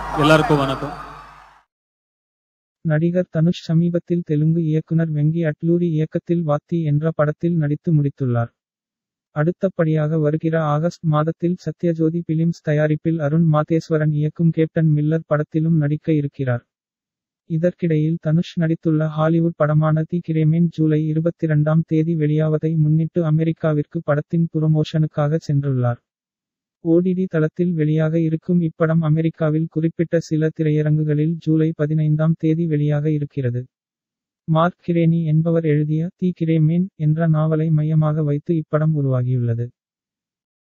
எல்லாருக்கும் வணக்கம் நடிகர் தனுஷ் சமீபத்தில் தெலுங்கு இயக்குனர் வெங்கி அட்லூரி இயக்கத்தில் வாத்தி என்ற படத்தில் நடித்து முடித்துள்ளார் அடுத்தபடியாக வருகிற ஆகஸ்ட் மாதத்தில் சத்யஜோதி பிலிம்ஸ் தயாரிப்பில் அருண் மாதேஸ்வரன் இயக்கும் கேப்டன் மில்லர் படத்திலும் நடிக்க இருக்கிறார் இதற்கிடையில் தனுஷ் நடித்துள்ள ஹாலிவுட் படமான தி கிரேமேன் ஜூலை இருபத்திரண்டாம் தேதி வெளியாவதை முன்னிட்டு அமெரிக்காவிற்கு படத்தின் புரமோஷனுக்காக சென்றுள்ளார் ஓடிடி தளத்தில் வெளியாக இருக்கும் இப்படம் அமெரிக்காவில் குறிப்பிட்ட சில திரையரங்குகளில் ஜூலை பதினைந்தாம் தேதி வெளியாக இருக்கிறது மார்க் கிரேனி என்பவர் எழுதிய தி கிரேமேன் என்ற நாவலை மையமாக வைத்து இப்படம் உருவாகியுள்ளது